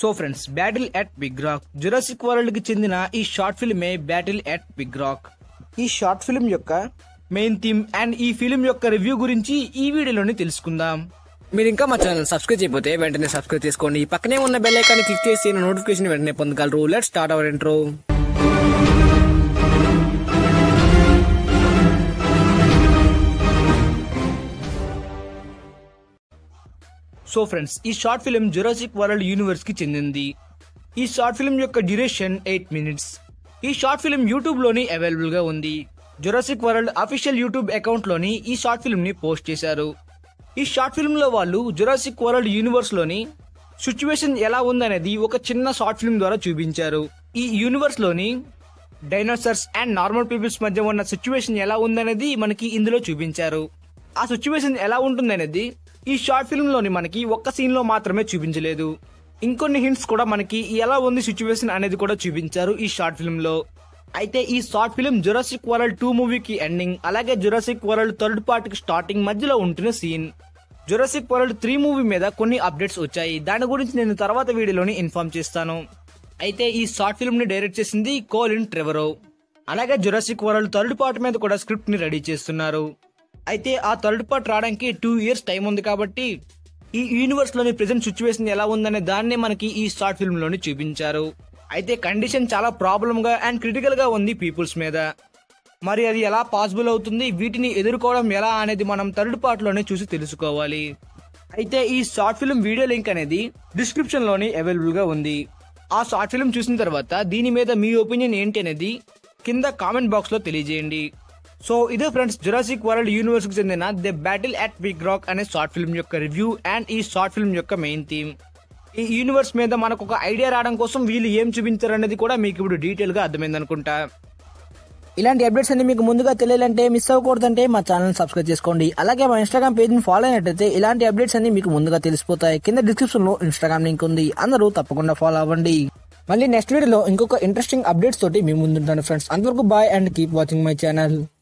so friends Battle at Big Rock Jurassic World కి చెందిన ఈ షార్ట్ ఫిల్మే బ్యాటిల్ ఎట్ బిగ్ రాక్ ఈ షార్ట్ ఫిల్మ్ యొక్క మెయిన్ థీమ్ అండ్ ఈ ఫిల్మ్ యొక్క రివ్యూ గురించి ఈ వీడియోలోని తెలుసుకుందాం మీరు ఇంకా మా ఛానల్ సబ్స్క్రైబ్ చేయకపోతే వెంటనే సబ్స్క్రైబ్ చేసుకోండి పక్కనే ఉన్న బెల్ ఐకాన్ క్లిక్ చేసి నోటిఫికేషన్ వెంటనే పొందగలరు let start our intro so friends ఈ short film Jurassic World universe కి చెందింది ఈ షార్ట్ ఫిల్మ్ యొక్క డ్యూరేషన్ ఎయిట్ మినిట్స్ ఈ షార్ట్ ఫిల్మ్ యూట్యూబ్ లోని అవైలబుల్ గా ఉంది Jurassic World official YouTube account లోని ఈ షార్ట్ ఫిల్మ్ ని పోస్ట్ చేశారు ఈ షార్ట్ ఫిల్మ్ లో వాళ్ళు జురాసిక్ వరల్డ్ యూనివర్స్ లోని సిచ్యువేషన్ ఎలా ఉందనేది ఒక చిన్న షార్ట్ ఫిల్మ్ ద్వారా చూపించారు ఈ యూనివర్స్ లోని డైనోసార్స్ అండ్ నార్మల్ పీపుల్స్ మధ్య ఉన్న సిచ్యువేషన్ ఎలా ఉందనేది మనకి ఇందులో చూపించారు ఆ సిచ్యువేషన్ ఎలా ఉంటుందనేది ఈ షార్ట్ ఫిల్మ్ లోని మనకి ఒక్క సీన్ లో మాత్రమే చూపించలేదు ఇంకొన్ని హింట్స్ కూడా మనకి ఎలా ఉంది సిచ్యువేషన్ అనేది కూడా చూపించారు ఈ షార్ట్ ఫిల్మ్ లో అయితే ఈ short film Jurassic World two మూవీకి ఎండింగ్ అలాగే జురాసిక్ వరల్డ్ థర్డ్ పార్ట్ కి స్టార్టింగ్ మధ్యలో ఉంటున్న scene Jurassic World three movie మీద కొన్ని అప్డేట్స్ వచ్చాయి దాని గురించి నేను తర్వాత వీడియోలోని ఇన్ఫార్మ్ చేస్తాను అయితే ఈ షార్ట్ ఫిల్మ్ ని డైరెక్ట్ చేసింది కోలిన్ ట్రెవరో అలాగే జురాసిక్ వరల్డ్ థర్డ్ పార్ట్ మీద కూడా స్క్రిప్ట్ ని రెడీ చేస్తున్నారు అయితే ఆ థర్డ్ పార్ట్ రావడానికి టూ ఇయర్స్ టైం ఉంది కాబట్టి ఈ యూనివర్స్ లోని ప్రెసెంట్ సిచ్యువేషన్ ఎలా ఉందనే దాన్నే మనకి ఈ షార్ట్ ఫిల్మ్ లోని చూపించారు అయితే కండిషన్ చాలా ప్రాబ్లమ్ గా అండ్ క్రిటికల్ గా ఉంది పీపుల్స్ మీద మరి అది ఎలా పాసిబుల్ అవుతుంది వీటిని ఎదుర్కోవడం ఎలా అనేది మనం థర్డ్ పార్ట్ లోనే చూసి తెలుసుకోవాలి అయితే ఈ షార్ట్ ఫిల్మ్ వీడియో లింక్ అనేది డిస్క్రిప్షన్ లోని అవైలబుల్ గా ఉంది ఆ షార్ట్ ఫిల్మ్ చూసిన తర్వాత దీని మీద మీ ఒపీనియన్ ఏంటి అనేది కింద కామెంట్ బాక్స్ లో తెలియజేయండి సో ఇదే ఫ్రెండ్స్ జురాసిక్ వరల్డ్ యూనివర్స్ కి చెందిన the Battle at Big Rock అనే షార్ట్ ఫిల్మ్ యొక్క రివ్యూ అండ్ ఈ షార్ట్ ఫిల్మ్ యొక్క మెయిన్ థీమ్ ఈ యూనివర్స్ మీద మనకు ఒక ఐడియా రావడం కోసం వీళ్ళు ఏం చూపించారు అనేది కూడా మీకు ఇప్పుడు డీటెయిల్ గా అర్థమైంది అనుకుంటా ఇలాంటి అప్డేట్స్ అన్ని మీకు ముందుగా తెలియాలంటే మిస్ అవ్వకూడదంటే మా ఛానల్ సబ్స్క్రైబ్ చేసుకోండి అలాగే మా ఇన్స్టాగ్రామ్ పేజ్ ని ఫాలో అయినట్టయితే ఇలాంటి అప్డేట్స్ అన్ని మీకు ముందుగా తెలిసిపోతాయి కింద డిస్క్రిప్షన్ లో ఇన్స్టాగ్రామ్ లింక్ ఉంది అందరూ తప్పకుండా ఫాలో అవ్వండి మళ్ళీ నెక్స్ట్ వీడియోలో ఇంకొక ఇంట్రెస్టింగ్ అప్డేట్స్ తోటి మీ ముందుంటాను ఫ్రెండ్స్ అంతవరకు bye and keep watching my channel